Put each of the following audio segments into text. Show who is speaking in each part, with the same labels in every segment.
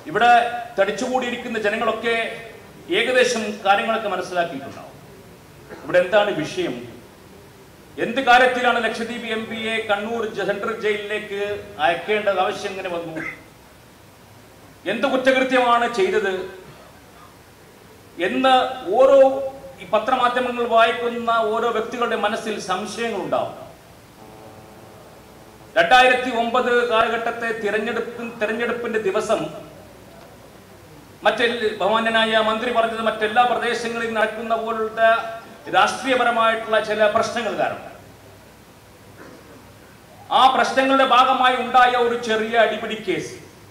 Speaker 1: ഇവിടെ തടിച്ചുകൂടിയിരിക്കുന്ന ജനങ്ങളൊക്കെ ഏകദേശം കാര്യങ്ങളൊക്കെ മനസ്സിലാക്കിയിട്ടുണ്ടാവും ഇവിടെ എന്താണ് വിഷയം എന്ത് കാര്യത്തിലാണ് ലക്ഷദ്വീപ് എം പിയെ കണ്ണൂർ സെൻട്രൽ ജയിലിലേക്ക് അയക്കേണ്ടത് ആവശ്യം എങ്ങനെ വന്നു എന്ത് കുറ്റകൃത്യമാണ് ചെയ്തത് എന്ന് ഓരോ ഈ പത്രമാധ്യമങ്ങൾ വായിക്കുന്ന ഓരോ വ്യക്തികളുടെ മനസ്സിൽ സംശയങ്ങൾ ഉണ്ടാവും രണ്ടായിരത്തി ഒമ്പത് കാലഘട്ടത്തെ തിരഞ്ഞെടുപ്പ് തിരഞ്ഞെടുപ്പിന്റെ ദിവസം മറ്റെല്ല ബഹുമാന്യനായ മന്ത്രി പറഞ്ഞത് മറ്റെല്ലാ പ്രദേശങ്ങളിൽ നടക്കുന്ന പോലുള്ള രാഷ്ട്രീയപരമായിട്ടുള്ള ചില പ്രശ്നങ്ങൾ കാരണം ആ പ്രശ്നങ്ങളുടെ ഭാഗമായി ഉണ്ടായ ഒരു ചെറിയ അടിപിടി കേസ്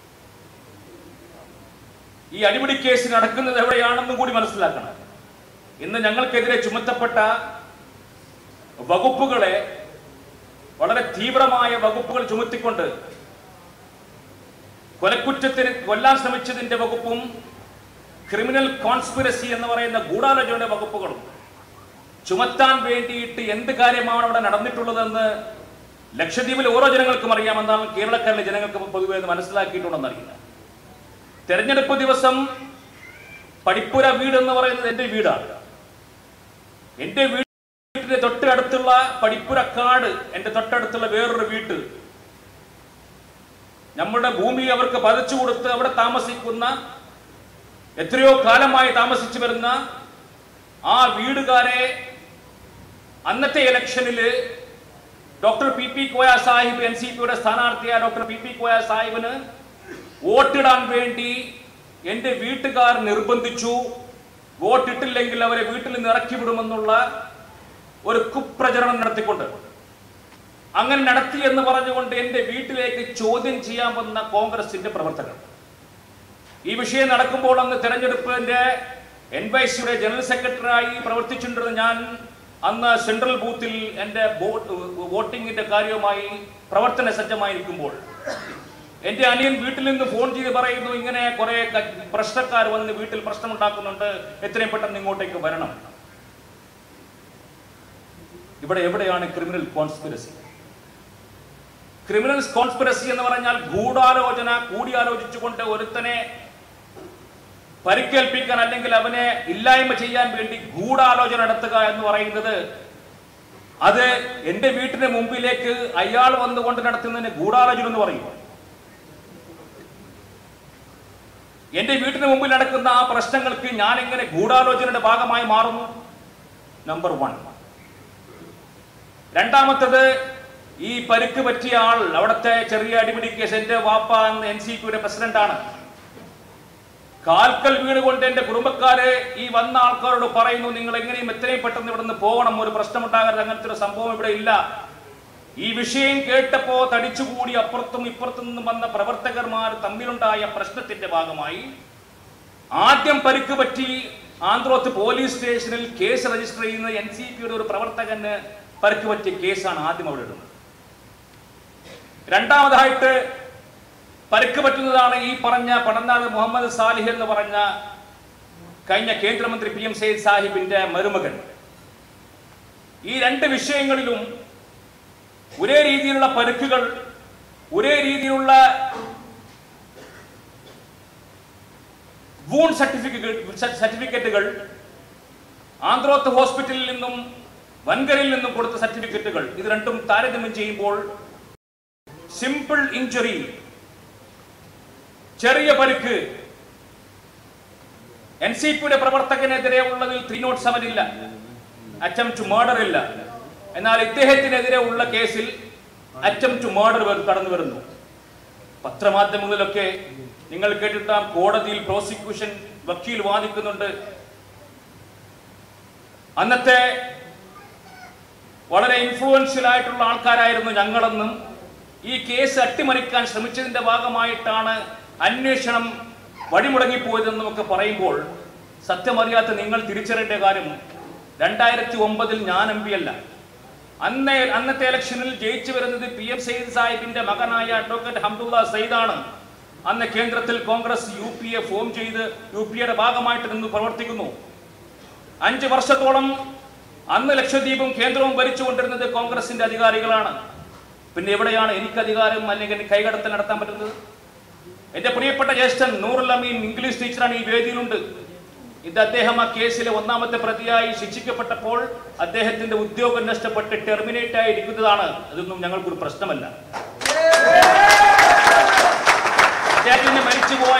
Speaker 1: ഈ അടിപിടി കേസ് നടക്കുന്നത് എവിടെയാണെന്നും കൂടി മനസ്സിലാക്കണം ഇന്ന് ഞങ്ങൾക്കെതിരെ ചുമത്തപ്പെട്ട വകുപ്പുകളെ വളരെ തീവ്രമായ വകുപ്പുകൾ ചുമത്തിക്കൊണ്ട് കൊലക്കുറ്റത്തിന് കൊല്ലാൻ ശ്രമിച്ചതിന്റെ വകുപ്പും ക്രിമിനൽ കോൺസ്പിറസി എന്ന് പറയുന്ന ഗൂഢാലോചനയുടെ വകുപ്പുകളും ചുമത്താൻ വേണ്ടിയിട്ട് എന്ത് കാര്യമാണ് അവിടെ നടന്നിട്ടുള്ളതെന്ന് ലക്ഷദ്വീപിലെ ഓരോ ജനങ്ങൾക്കും അറിയാമെന്നാണ് കേരളക്കാരിലെ ജനങ്ങൾക്ക് പൊതുവെ അത് മനസ്സിലാക്കിയിട്ടുണ്ടെന്നറിയില്ല തെരഞ്ഞെടുപ്പ് ദിവസം പടിപ്പുര വീട് എന്ന് പറയുന്നത് എൻ്റെ വീടാണ് എൻ്റെ വീട്ടിന്റെ തൊട്ടടുത്തുള്ള പടിപ്പുരക്കാട് എൻ്റെ തൊട്ടടുത്തുള്ള വേറൊരു വീട്ട് നമ്മുടെ ഭൂമി അവർക്ക് പതിച്ചു കൊടുത്ത് അവിടെ താമസിക്കുന്ന എത്രയോ കാലമായി താമസിച്ചു വരുന്ന ആ വീടുകാരെ അന്നത്തെ ഇലക്ഷനില് doctor P P Koya Sahib N C പിയുടെ സ്ഥാനാർത്ഥിയായ ഡോക്ടർ പി പി കോയ സാഹിബിന് വോട്ടിടാൻ വേണ്ടി എൻ്റെ വീട്ടുകാർ നിർബന്ധിച്ചു വോട്ടിട്ടില്ലെങ്കിൽ അവരെ വീട്ടിൽ നിന്ന് ഇറക്കി വിടുമെന്നുള്ള ഒരു കുപ്രചരണം നടത്തിക്കൊണ്ട് അങ്ങനെ നടത്തി എന്ന് പറഞ്ഞുകൊണ്ട് എൻ്റെ വീട്ടിലേക്ക് ചോദ്യം ചെയ്യാൻ വന്ന കോൺഗ്രസിന്റെ പ്രവർത്തകർ ഈ വിഷയം നടക്കുമ്പോൾ അന്ന് തെരഞ്ഞെടുപ്പിന്റെ എൻ വൈ സിയുടെ ജനറൽ സെക്രട്ടറിയായി പ്രവർത്തിച്ചിട്ടുണ്ടെന്ന് ഞാൻ അന്ന് സെൻട്രൽ ബൂത്തിൽ എൻ്റെ വോട്ടിങ്ങിന്റെ കാര്യവുമായി പ്രവർത്തന സജ്ജമായിരിക്കുമ്പോൾ എൻ്റെ അനിയൻ വീട്ടിൽ നിന്ന് ഫോൺ ചെയ്ത് പറയുന്നു ഇങ്ങനെ കുറെ ക- പ്രശ്നക്കാർ വന്ന് വീട്ടിൽ പ്രശ്നമുണ്ടാക്കുന്നുണ്ട് എത്രയും പെട്ടെന്ന് ഇങ്ങോട്ടേക്ക് വരണം ഇവിടെ എവിടെയാണ് ക്രിമിനൽ കോൺസ്പിറസി ക്രിമിനൽ കോൺസ്പിറസി എന്ന് പറഞ്ഞാൽ ഗൂഢാലോചന കൂടിയാലോചിച്ചുകൊണ്ട് ഒരുത്തനെ പരിക്കേൽപ്പിക്കാൻ അല്ലെങ്കിൽ അവനെ ഇല്ലായ്മ ചെയ്യാൻ വേണ്ടി ഗൂഢാലോചന നടത്തുക എന്ന് പറയുന്നത് അത് എന്റെ വീട്ടിന് മുമ്പിലേക്ക് അയാൾ വന്നുകൊണ്ട് നടത്തുന്നതിന് ഗൂഢാലോചന എന്ന് പറയും എന്റെ വീട്ടിന് മുമ്പിൽ നടക്കുന്ന ആ പ്രശ്നങ്ങൾക്ക് ഞാൻ എങ്ങനെ ഗൂഢാലോചനയുടെ ഭാഗമായി മാറുന്നു നമ്പർ വൺ രണ്ടാമത്തത് ഈ പരിക്ക് പറ്റിയ ആൾ അവിടുത്തെ ചെറിയ അടിപിടി കേസ് എന്റെ വാപ്പ എൻ സി പിയുടെ പ്രസിഡന്റാണ് കാൽക്കൽ വീട് കൊണ്ട് എന്റെ കുടുംബക്കാര് ഈ വന്ന ആൾക്കാരോട് പറയുന്നു നിങ്ങൾ എങ്ങനെയും എത്രയും പെട്ടെന്ന് ഇവിടെ നിന്ന് പോകണം ഒരു പ്രശ്നമുണ്ടാകരുത് അങ്ങനത്തെ ഒരു സംഭവം ഇവിടെ ഇല്ല ഈ വിഷയം കേട്ടപ്പോ തടിച്ചുകൂടി അപ്പുറത്തും ഇപ്പുറത്തും നിന്നും വന്ന പ്രവർത്തകന്മാർ തമ്മിലുണ്ടായ പ്രശ്നത്തിന്റെ ഭാഗമായി ആദ്യം പരിക്ക് പറ്റി ആന്ത്രോത്ത് പോലീസ് സ്റ്റേഷനിൽ കേസ് രജിസ്റ്റർ ചെയ്യുന്ന എൻ സി പിയുടെ ഒരു പ്രവർത്തകന് പരിക്ക് പറ്റിയ കേസാണ് ആദ്യം അവിടെ ഇടുന്നത് രണ്ടാമതായിട്ട് പരിക്ക് പറ്റുന്നതാണ് ഈ പറഞ്ഞ പടന്നാട് മുഹമ്മദ് സാലിഹ് എന്ന് പറഞ്ഞ കഴിഞ്ഞ കേന്ദ്രമന്ത്രി പി എം സെയ്ദ് സാഹിബിന്റെ മരുമകൻ ഈ രണ്ട് വിഷയങ്ങളിലും ഒരേ രീതിയിലുള്ള പരുക്കുകൾ ഒരേ രീതിയിലുള്ള വൂൺ സർട്ടിഫിക്കറ്റ് സർട്ടിഫിക്കറ്റുകൾ ആന്ത്രോത്ത് ഹോസ്പിറ്റലിൽ നിന്നും വൻകരയിൽ നിന്നും കൊടുത്ത സർട്ടിഫിക്കറ്റുകൾ ഇത് രണ്ടും താരതമ്യം ചെയ്യുമ്പോൾ സിമ്പിൾ ഇഞ്ചുറി ചെറിയ പരിക്ക് എൻ സി പിയുടെ പ്രവർത്തകനെതിരെ ഉള്ളതിൽ ത്രീ നോട്ട് സെവൻ ഇല്ല അറ്റം ടു മർഡർ ഇല്ല എന്നാൽ ഇദ്ദേഹത്തിനെതിരെ ഉള്ള കേസിൽ അറ്റം ടു മർഡർ കടന്നു വരുന്നു പത്രമാധ്യമങ്ങളിലൊക്കെ നിങ്ങൾ കേട്ടിട്ടാം കോടതിയിൽ പ്രോസിക്യൂഷൻ വക്കീൽ വാദിക്കുന്നുണ്ട് അന്നത്തെ വളരെ ഇൻഫ്ലുവൻഷ്യൽ ആയിട്ടുള്ള ആൾക്കാരായിരുന്നു ഞങ്ങളെന്നും ഈ കേസ് അട്ടിമറിക്കാൻ ശ്രമിച്ചതിന്റെ ഭാഗമായിട്ടാണ് അന്വേഷണം വഴിമുടങ്ങിപ്പോയതെന്നും ഒക്കെ പറയുമ്പോൾ സത്യമറിയാത്ത നിങ്ങൾ തിരിച്ചറിയേണ്ട കാര്യം രണ്ടായിരത്തി ഒമ്പതിൽ ഞാൻ എം പി അല്ല അന്നേ അന്നത്തെ ഇലക്ഷനിൽ ജയിച്ചു വരുന്നത് പി എം സയ്യിദ് സാഹിബിന്റെ മകനായ അഡ്വക്കേറ്റ് ഹംദുള്ള സയ്യിദാണ് അന്ന് കേന്ദ്രത്തിൽ Congress U P A form ചെയ്ത് യു പി എയുടെ ഭാഗമായിട്ട് നിന്ന് പ്രവർത്തിക്കുന്നു അഞ്ച് വർഷത്തോളം അന്ന് ലക്ഷദ്വീപും കേന്ദ്രവും ഭരിച്ചുകൊണ്ടിരുന്നത് കോൺഗ്രസിന്റെ അധികാരികളാണ് പിന്നെ എവിടെയാണ് എനിക്ക് അധികാരം അല്ലെങ്കിൽ എനിക്ക് കൈകടത്തൽ നടത്താൻ പറ്റുന്നത് എന്റെ പ്രിയപ്പെട്ട ജ്യേഷ്ഠൻ നൂറുൽ അമീൻ ഇംഗ്ലീഷ് ടീച്ചറാണ് ഈ വേദിയിലുണ്ട് ഇത് അദ്ദേഹം ആ കേസിലെ ഒന്നാമത്തെ പ്രതിയായി ശിക്ഷിക്കപ്പെട്ടപ്പോൾ അദ്ദേഹത്തിന്റെ ഉദ്യോഗം നഷ്ടപ്പെട്ട് ടെർമിനേറ്റ് ആയിരിക്കുന്നതാണ് അതൊന്നും ഞങ്ങൾക്കൊരു പ്രശ്നമല്ല അദ്ദേഹത്തിന് മരിച്ചുപോയ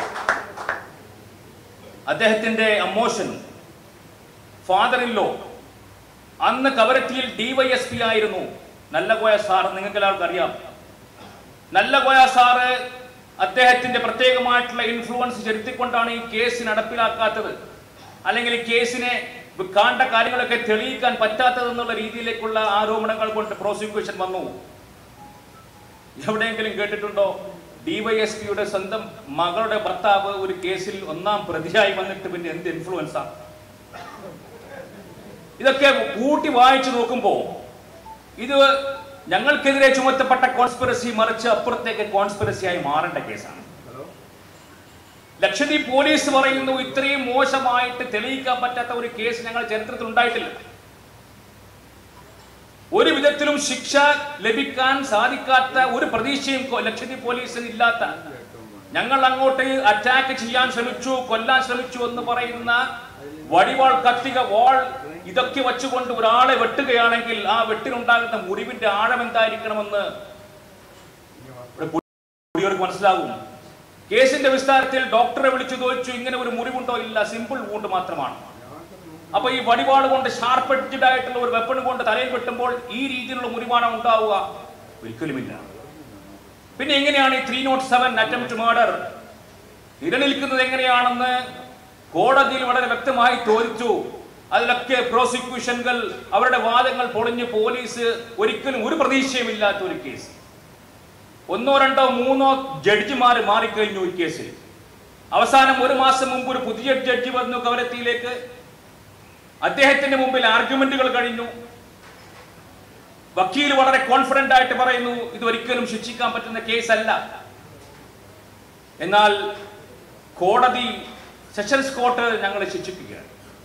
Speaker 1: അദ്ദേഹത്തിന്റെ അമ്മോഷൻ ഫാദർ ഇൻ ലോ അന്ന് കവരത്തിയിൽ ഡിവൈഎസ്പി ആയിരുന്നു നല്ല കോയ സാർ നിങ്ങൾക്ക് എല്ലാവർക്കും അറിയാം നല്ല കോയ സാറ് അദ്ദേഹത്തിന്റെ പ്രത്യേകമായിട്ടുള്ള ഇൻഫ്ലുവൻസ് ചെലുത്തിക്കൊണ്ടാണ് ഈ കേസ് നടപ്പിലാക്കാത്തത് അല്ലെങ്കിൽ ഈ കേസിനെ കാണ്ട കാര്യങ്ങളൊക്കെ തെളിയിക്കാൻ പറ്റാത്തതെന്നുള്ള രീതിയിലേക്കുള്ള ആരോപണങ്ങൾ കൊണ്ട് പ്രോസിക്യൂഷൻ വന്നു എവിടെയെങ്കിലും കേട്ടിട്ടുണ്ടോ ഡിവൈഎസ്പിയുടെ സ്വന്തം മകളുടെ ഭർത്താവ് ഒരു കേസിൽ ഒന്നാം പ്രതിയായി വന്നിട്ട് പിന്നെ എന്ത് ഇൻഫ്ലുവൻസാ ഇതൊക്കെ കൂട്ടി വായിച്ചു നോക്കുമ്പോ ഇത് ഞങ്ങൾക്കെതിരെ ചുമത്തപ്പെട്ട കോൺസ്പിറസി മറിച്ച് അപ്പുറത്തേക്ക് കോൺസ്പിറസിയായി മാറേണ്ട കേസാണ് ലക്ഷദ്വീപ് പോലീസ് പറയുന്നു ഇത്രയും മോശമായിട്ട് തെളിയിക്കാൻ പറ്റാത്ത ഒരു കേസ് ഞങ്ങൾ ചരിത്രത്തിൽ ഉണ്ടായിട്ടില്ല ഒരു വിധത്തിലും ശിക്ഷ ലഭിക്കാൻ സാധിക്കാത്ത ഒരു പ്രതീക്ഷയും കൊ- ലക്ഷദ്വീപ് പോലീസിന് ഇല്ലാത്ത ഞങ്ങൾ അങ്ങോട്ട് അറ്റാക്ക് ചെയ്യാൻ ശ്രമിച്ചു കൊല്ലാൻ ശ്രമിച്ചു എന്ന് പറയുന്ന വടിവാൾ കത്തിക വാൾ ഇതൊക്കെ വെച്ചുകൊണ്ട് ഒരാളെ വെട്ടുകയാണെങ്കിൽ ആ വെട്ടിനുണ്ടാകുന്ന മുറിവിന്റെ ആഴം എന്തായിരിക്കണമെന്ന് ഇവിടെ കുടിയവർക്ക് മനസ്സിലാകും കേസിന്റെ വിസ്താരത്തിൽ ഡോക്ടറെ വിളിച്ചു ചോദിച്ചു ഇങ്ങനെ ഒരു മുറിവുണ്ടോ ഇല്ല സിമ്പിൾ വൂണ്ട് മാത്രമാണ് അപ്പൊ ഈ വടിവാൾ കൊണ്ട് ഷാർപ്പ് എഡ്ജഡ് ആയിട്ടുള്ള ഒരു വെപ്പൺ കൊണ്ട് തലയിൽ വെട്ടുമ്പോൾ ഈ രീതിയിലുള്ള മുറിവാണ് ഉണ്ടാവുക ഒരിക്കലുമില്ല പിന്നെ എങ്ങനെയാണ് ഈ three nought seven attempt murder നിലനിൽക്കുന്നത് എങ്ങനെയാണെന്ന് കോടതിയിൽ വളരെ വ്യക്തമായി ചോദിച്ചു അതിലൊക്കെ പ്രോസിക്യൂഷനുകൾ അവരുടെ വാദങ്ങൾ പൊളിഞ്ഞ് പോലീസ് ഒരിക്കലും ഒരു പ്രതീക്ഷയുമില്ലാത്ത ഒരു കേസ് ഒന്നോ രണ്ടോ മൂന്നോ ജഡ്ജിമാർ മാറിക്കഴിഞ്ഞു ഈ കേസിൽ അവസാനം ഒരു മാസം മുമ്പ് ഒരു പുതിയ ജഡ്ജി വന്നു കവരത്തിയിലേക്ക് അദ്ദേഹത്തിന്റെ മുമ്പിൽ ആർഗ്യുമെന്റുകൾ കഴിഞ്ഞു വക്കീൽ വളരെ കോൺഫിഡന്റ് ആയിട്ട് പറയുന്നു ഇത് ഒരിക്കലും ശിക്ഷിക്കാൻ പറ്റുന്ന കേസല്ല എന്നാൽ കോടതി സെഷൻസ് കോർട്ട് ഞങ്ങളെ ശിക്ഷിപ്പിക്കുകയാണ്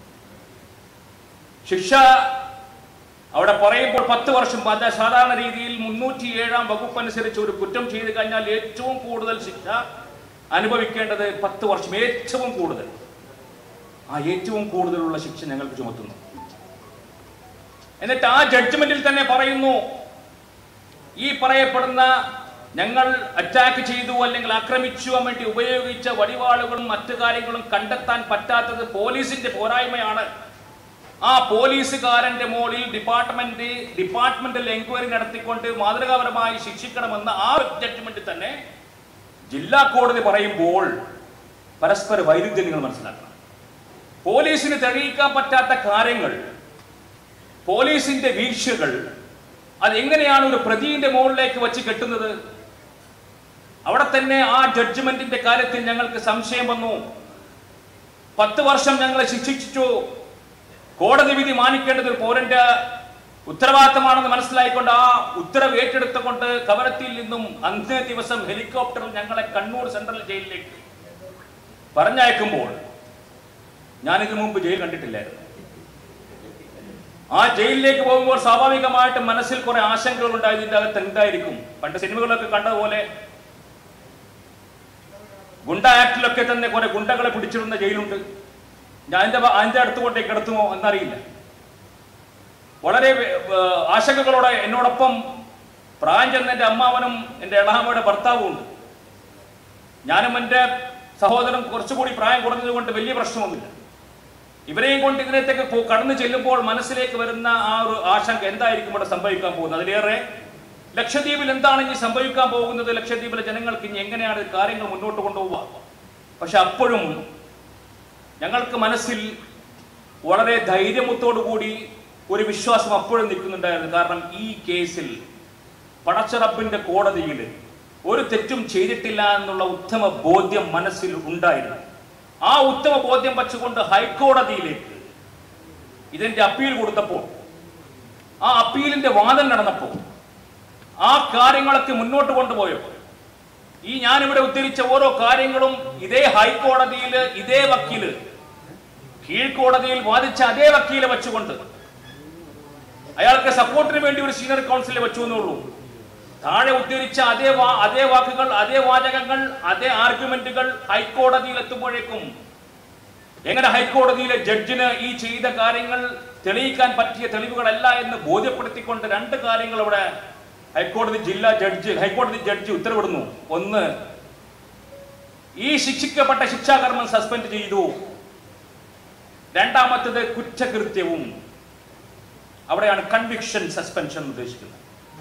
Speaker 1: ശിക്ഷ അവിടെ പറയുമ്പോൾ പത്ത് വർഷം അത് സാധാരണ രീതിയിൽ മുന്നൂറ്റി ഏഴാം വകുപ്പ് അനുസരിച്ച് ഒരു കുറ്റം ചെയ്തു കഴിഞ്ഞാൽ ഏറ്റവും കൂടുതൽ ശിക്ഷ അനുഭവിക്കേണ്ടത് പത്ത് വർഷം ഏറ്റവും കൂടുതൽ ആ ഏറ്റവും കൂടുതലുള്ള ശിക്ഷ ഞങ്ങൾക്ക് ചുമത്തുന്നു എന്നിട്ട് ആ ജഡ്ജ്മെന്റിൽ തന്നെ പറയുന്നു ഈ പറയപ്പെടുന്ന ഞങ്ങൾ അറ്റാക്ക് ചെയ്തു അല്ലെങ്കിൽ ആക്രമിച്ചു വേണ്ടി ഉപയോഗിച്ച വടിവാളുകളും മറ്റു കാര്യങ്ങളും കണ്ടെത്താൻ പറ്റാത്തത് പോലീസിന്റെ പോരായ്മയാണ് ആ പോലീസുകാരന്റെ മുകളിൽ ഡിപ്പാർട്ട്മെന്റ് ഡിപ്പാർട്ട്മെന്റൽ എൻക്വയറി നടത്തിക്കൊണ്ട് മാതൃകാപരമായി ശിക്ഷിക്കണമെന്ന് ആ ജഡ്ജ്മെന്റ് തന്നെ ജില്ലാ കോടതി പറയുമ്പോൾ പരസ്പര വൈരുദ്ധ്യം നിങ്ങൾ മനസ്സിലാക്കണം പോലീസിന് തെളിയിക്കാൻ പറ്റാത്ത കാര്യങ്ങൾ പോലീസിന്റെ വീഴ്ചകൾ അതെങ്ങനെയാണ് ഒരു പ്രതിയുടെ മുകളിലേക്ക് വെച്ച് കെട്ടുന്നത് അവിടെ തന്നെ ആ ജഡ്ജ്മെന്റിന്റെ കാര്യത്തിൽ ഞങ്ങൾക്ക് സംശയം വന്നു പത്ത് വർഷം ഞങ്ങളെ ശിക്ഷിച്ചു കോടതി വിധി മാനിക്കേണ്ടത് ഒരു പൗരന്റെ ഉത്തരവാദിത്തമാണെന്ന് മനസ്സിലായിക്കൊണ്ട് ആ ഉത്തരവ് ഏറ്റെടുത്തുകൊണ്ട് കവരത്തിയിൽ നിന്നും അന്നേ ദിവസം ഹെലികോപ്റ്ററിൽ ഞങ്ങളെ കണ്ണൂർ സെൻട്രൽ ജയിലിലേക്ക് പറഞ്ഞയക്കുമ്പോൾ ഞാനിതിനു മുമ്പ് ജയിൽ കണ്ടിട്ടില്ലായിരുന്നു ആ ജയിലിലേക്ക് പോകുമ്പോൾ സ്വാഭാവികമായിട്ടും മനസ്സിൽ കുറെ ആശങ്കകൾ ഉണ്ടായി ഇതിന്റെ അകത്ത് എന്തായിരിക്കും പണ്ട് സിനിമകളൊക്കെ കണ്ടതുപോലെ ഗുണ്ട ആക്ടിലൊക്കെ തന്നെ കുറെ ഗുണ്ടകളെ പിടിച്ചിടുന്ന ജയിലുണ്ട് ഞാൻ അതിന്റെ ഭ- അതിന്റെ അടുത്ത് കൊണ്ടേ കിടത്തുമോ എന്നറിയില്ല വളരെ വേ- ഏർ ആശങ്കകളോടെ എന്നോടൊപ്പം പ്രായം ചെന്ന എൻ്റെ അമ്മാവനും എൻ്റെ എളാമയുടെ ഭർത്താവും ഉണ്ട് ഞാനും എൻ്റെ സഹോദരൻ കുറച്ചുകൂടി പ്രായം കുറഞ്ഞതുകൊണ്ട് വലിയ പ്രശ്നമൊന്നുമില്ല ഇവരെയും കൊണ്ട് ഇതിനകത്തേക്ക് പോ- കടന്നു ചെല്ലുമ്പോൾ മനസ്സിലേക്ക് വരുന്ന ആ ഒരു ആശങ്ക എന്തായിരിക്കും ഇവിടെ സംഭവിക്കാൻ പോകുന്നത് അതിലേറെ ലക്ഷദ്വീപിൽ എന്താണ് ഇനി സംഭവിക്കാൻ പോകുന്നത് ലക്ഷദ്വീപിലെ ജനങ്ങൾക്ക് ഇനി എങ്ങനെയാണ് ഈ കാര്യങ്ങൾ മുന്നോട്ട് കൊണ്ടുപോവുക പക്ഷെ അപ്പോഴും ഞങ്ങൾക്ക് മനസ്സിൽ വളരെ ധൈര്യമത്തോടു കൂടി ഒരു വിശ്വാസം അപ്പോഴും നിൽക്കുന്നുണ്ടായിരുന്നു കാരണം ഈ കേസിൽ പടച്ചറപ്പിന്റെ കോടതിയിൽ ഒരു തെറ്റും ചെയ്തിട്ടില്ല എന്നുള്ള ഉത്തമ ബോധ്യം മനസ്സിൽ ഉണ്ടായിരുന്നു ആ ഉത്തമ ബോധ്യം വച്ചുകൊണ്ട് ഹൈക്കോടതിയിലേക്ക് ഇതിന്റെ അപ്പീൽ കൊടുത്തപ്പോൾ ആ അപ്പീലിന്റെ വാദം നടന്നപ്പോൾ ആ കാര്യങ്ങളൊക്കെ മുന്നോട്ട് കൊണ്ടുപോയപ്പോൾ ഈ ഞാനിവിടെ ഉദ്ധരിച്ച ഓരോ കാര്യങ്ങളും ഇതേ ഹൈക്കോടതിയിൽ ഇതേ വക്കീല് കീഴ്ക്കോടതിയിൽ വാദിച്ച അതേ വക്കീലെ വെച്ചുകൊണ്ട് അയാൾക്ക് സപ്പോർട്ടിന് വേണ്ടി ഒരു സീനിയർ കൗൺസിലെ വെച്ചു എന്നുള്ളൂ താഴെ ഉദ്ധരിച്ച അതേ വാ അതേ വാക്കുകൾ അതേ വാചകങ്ങൾ അതേ ആർഗ്യുമെന്റുകൾ ഹൈക്കോടതിയിൽ എത്തുമ്പോഴേക്കും എങ്ങനെ ഹൈക്കോടതിയിലെ ജഡ്ജിന് ഈ ചെയ്ത കാര്യങ്ങൾ തെളിയിക്കാൻ പറ്റിയ തെളിവുകളല്ല എന്ന് ബോധ്യപ്പെടുത്തിക്കൊണ്ട് രണ്ട് കാര്യങ്ങൾ ഇവിടെ ഹൈക്കോടതി ജില്ലാ ജഡ്ജി ഹൈക്കോടതി ജഡ്ജി ഉത്തരവിടുന്നു ഒന്ന് ഈ ശിക്ഷിക്കപ്പെട്ട ശിക്ഷാകർമ്മം സസ്പെൻഡ് ചെയ്തു രണ്ടാമത്തത് കുറ്റകൃത്യവും അവിടെയാണ് കൺവിക്ഷൻ സസ്പെൻഷൻ ഉദ്ദേശിക്കുന്നത്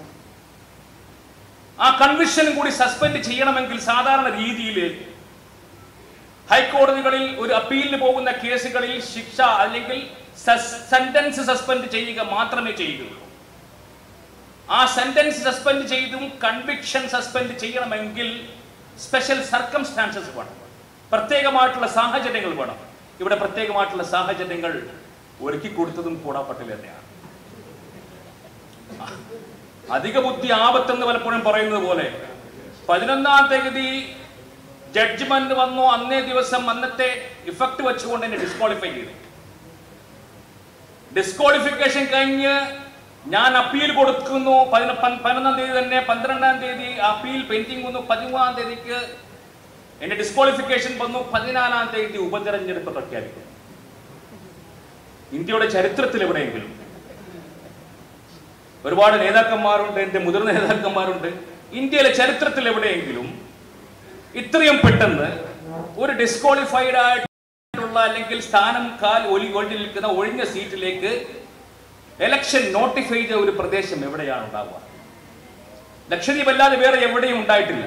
Speaker 1: ആ കൺവിക്ഷനും കൂടി സസ്പെൻഡ് ചെയ്യണമെങ്കിൽ സാധാരണ രീതിയിൽ ഹൈക്കോടതികളിൽ ഒരു അപ്പീലിന് പോകുന്ന കേസുകളിൽ ശിക്ഷ അല്ലെങ്കിൽ സെന്റൻസ് സസ്പെൻഡ് ചെയ്യുക മാത്രമേ ചെയ്യുകയുള്ളൂ ആ സെന്റൻസ് സസ്പെൻഡ് ചെയ്തും കൺവിക്ഷൻ സസ്പെൻഡ് ചെയ്യണമെങ്കിൽ സ്പെഷ്യൽ സർക്കംസ്റ്റാൻസസ് വേണം പ്രത്യേകമായിട്ടുള്ള സാഹചര്യങ്ങൾ വേണം ഇവിടെ പ്രത്യേകമായിട്ടുള്ള സാഹചര്യങ്ങൾ ഒരുക്കി കൊടുത്തതും കൂടാപ്പട്ടിൽ തന്നെയാണ് അധിക ബുദ്ധി ആപത്തെന്ന് പലപ്പോഴും പറയുന്നത് പോലെ പതിനൊന്നാം തീയതി ജഡ്ജ്മെന്റ് വന്നു അന്നേ ദിവസം അന്നത്തെ ഇഫക്ട് വെച്ചുകൊണ്ട് എന്നെ ഡിസ്ക്വാളിഫൈ ചെയ്തു ഡിസ്ക്വാളിഫിക്കേഷൻ കഴിഞ്ഞ് ഞാൻ അപ്പീൽ കൊടുക്കുന്നു പതിന- പൻ- പതിനൊന്നാം തീയതി തന്നെ പന്ത്രണ്ടാം തീയതി അപ്പീൽ പെൻഡിങ് വന്നു പതിമൂന്നാം തീയതിക്ക് എന്റെ ഡിസ്ക്വാളിഫിക്കേഷൻ വന്നു പതിനാലാം തീയതി ഉപതെരഞ്ഞെടുപ്പ് പ്രഖ്യാപിക്കുന്നു ഇന്ത്യയുടെ ചരിത്രത്തിൽ എവിടെയെങ്കിലും ഒരുപാട് നേതാക്കന്മാരുണ്ട് എന്റെ മുതിർന്ന നേതാക്കന്മാരുണ്ട് ഇന്ത്യയിലെ ചരിത്രത്തിൽ എവിടെയെങ്കിലും ഇത്രയും പെട്ടെന്ന് ഒരു ഡിസ്ക്വാളിഫൈഡ് ആയിട്ടുള്ള അല്ലെങ്കിൽ സ്ഥാനം കാൽ ഒലി ഒഴിഞ്ഞു നിൽക്കുന്ന ഒഴിഞ്ഞ സീറ്റിലേക്ക് എലക്ഷൻ നോട്ടിഫൈ ചെയ്ത ഒരു പ്രദേശം എവിടെയാണ് ഉണ്ടാവുക ലക്ഷദ്വീപ് അല്ലാതെ വേറെ എവിടെയും ഉണ്ടായിട്ടില്ല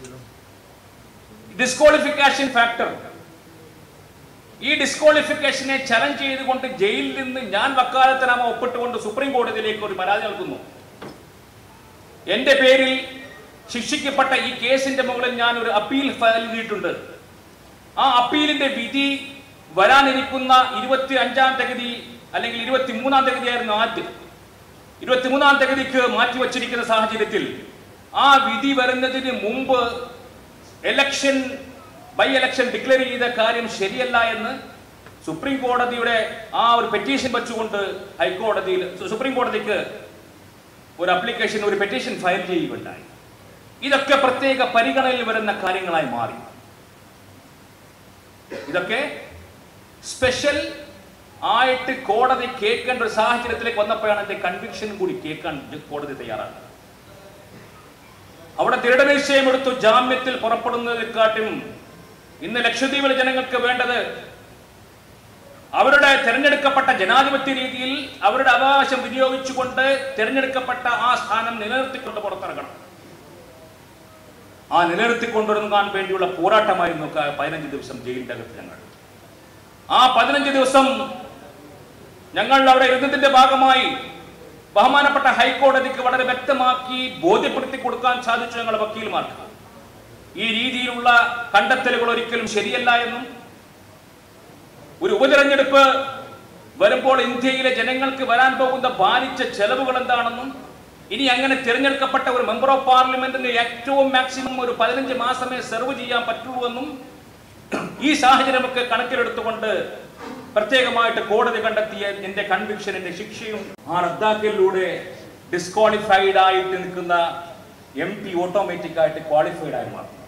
Speaker 1: ഡിസ്ക്വാളിഫിക്കേഷൻ ഫാക്ടർ ഈ ഡിസ്ക്വാളിഫിക്കേഷനെ ചലഞ്ച് ചെയ്തുകൊണ്ട് ജയിലിൽ നിന്ന് ഞാൻ വക്കാലത്തനാമ ഒപ്പിട്ടുകൊണ്ട് സുപ്രീം കോടതിയിലേക്ക് ഒരു പരാതി നൽകുന്നു എന്റെ പേരിൽ ശിക്ഷിക്കപ്പെട്ട ഈ കേസിന്റെ മുകളിൽ ഞാൻ ഒരു അപ്പീൽ ഫയൽ ചെയ്തിട്ടുണ്ട് ആ അപ്പീലിന്റെ വിധി വരാനിരിക്കുന്ന ഇരുപത്തി അഞ്ചാം തീയതി അല്ലെങ്കിൽ ഇരുപത്തി മൂന്നാം തീയതിയായിരുന്നു ആദ്യം ഇരുപത്തിമൂന്നാം തീയതിക്ക് മാറ്റിവച്ചിരിക്കുന്ന സാഹചര്യത്തിൽ ആ വിധി വരുന്നതിന് മുമ്പ് എലക്ഷൻ ബൈ എലക്ഷൻ ഡിക്ലെയർ ചെയ്ത കാര്യം ശരിയല്ല എന്ന് സുപ്രീം കോടതിയുടെ ആ ഒരു പെറ്റീഷൻ വെച്ചുകൊണ്ട് ഹൈക്കോടതിയിൽ സു- സുപ്രീം കോടതിക്ക് ഒരു അപ്ലിക്കേഷൻ ഒരു പെറ്റീഷൻ ഫയൽ ചെയ്യുകയുണ്ടായി ഇതൊക്കെ പ്രത്യേക പരിഗണനയിൽ വരുന്ന കാര്യങ്ങളായി മാറി ഇതൊക്കെ സ്പെഷ്യൽ ആയിട്ട് കോടതി കേൾക്കേണ്ട ഒരു സാഹചര്യത്തിലേക്ക് വന്നപ്പോഴാണ് എന്റെ കൺവിക്ഷൻ കൂടി കേൾക്കാൻ കോടതി തയ്യാറാണ് അവിടെ ദൃഢനിശ്ചയം എടുത്തു ജാമ്യത്തിൽ പുറപ്പെടുന്നതിനെക്കാട്ടും ഇന്ന് ലക്ഷദ്വീപിലെ ജനങ്ങൾക്ക് വേണ്ടത് അവരുടെ തെരഞ്ഞെടുക്കപ്പെട്ട ജനാധിപത്യ രീതിയിൽ അവരുടെ അവകാശം വിനിയോഗിച്ചുകൊണ്ട് തെരഞ്ഞെടുക്കപ്പെട്ട ആ സ്ഥാനം നിലനിർത്തിക്കൊണ്ട് പുറത്തിറങ്ങണം ആ നിലനിർത്തിക്കൊണ്ടിരുന്നാൻ വേണ്ടിയുള്ള പോരാട്ടമായിരുന്നു ക- പതിനഞ്ച് ദിവസം ജയിലിന്റെ അകത്ത് ഞങ്ങൾ ആ പതിനഞ്ച് ദിവസം ഞങ്ങൾ അവിടെ ഇരുന്നതിന്റെ ഭാഗമായി ബഹുമാനപ്പെട്ട ഹൈക്കോടതിക്ക് വളരെ വ്യക്തമാക്കി ബോധ്യപ്പെടുത്തി കൊടുക്കാൻ സാധിച്ചു ഞങ്ങളുടെ വക്കീൽമാർക്ക് ഈ രീതിയിലുള്ള കണ്ടെത്തലുകൾ ഒരിക്കലും ശരിയല്ല എന്നും ഒരു ഉപതെരഞ്ഞെടുപ്പ് വരുമ്പോൾ ഇന്ത്യയിലെ ജനങ്ങൾക്ക് വരാൻ പോകുന്ന ഭാരിച്ച ചെലവുകൾ എന്താണെന്നും ഇനി അങ്ങനെ തിരഞ്ഞെടുക്കപ്പെട്ട ഒരു മെമ്പർ ഓഫ് പാർലമെന്റിന് ഏറ്റവും മാക്സിമം ഒരു പതിനഞ്ച് മാസമേ സെർവ് ചെയ്യാൻ പറ്റുള്ളൂ എന്നും ഈ സാഹചര്യമൊക്കെ കണക്കിലെടുത്തുകൊണ്ട് പ്രത്യേകമായിട്ട് കോടതി കണ്ടെത്തിയ എന്റെ കൺവിക്ഷൻ എന്റെ ശിക്ഷയും ആ റദ്ദാക്കലിലൂടെ ഡിസ്ക്വാളിഫൈഡ് ആയിട്ട് നിൽക്കുന്ന എം പി ഓട്ടോമാറ്റിക് ആയിട്ട് ക്വാളിഫൈഡ് ആയി മാറുന്നു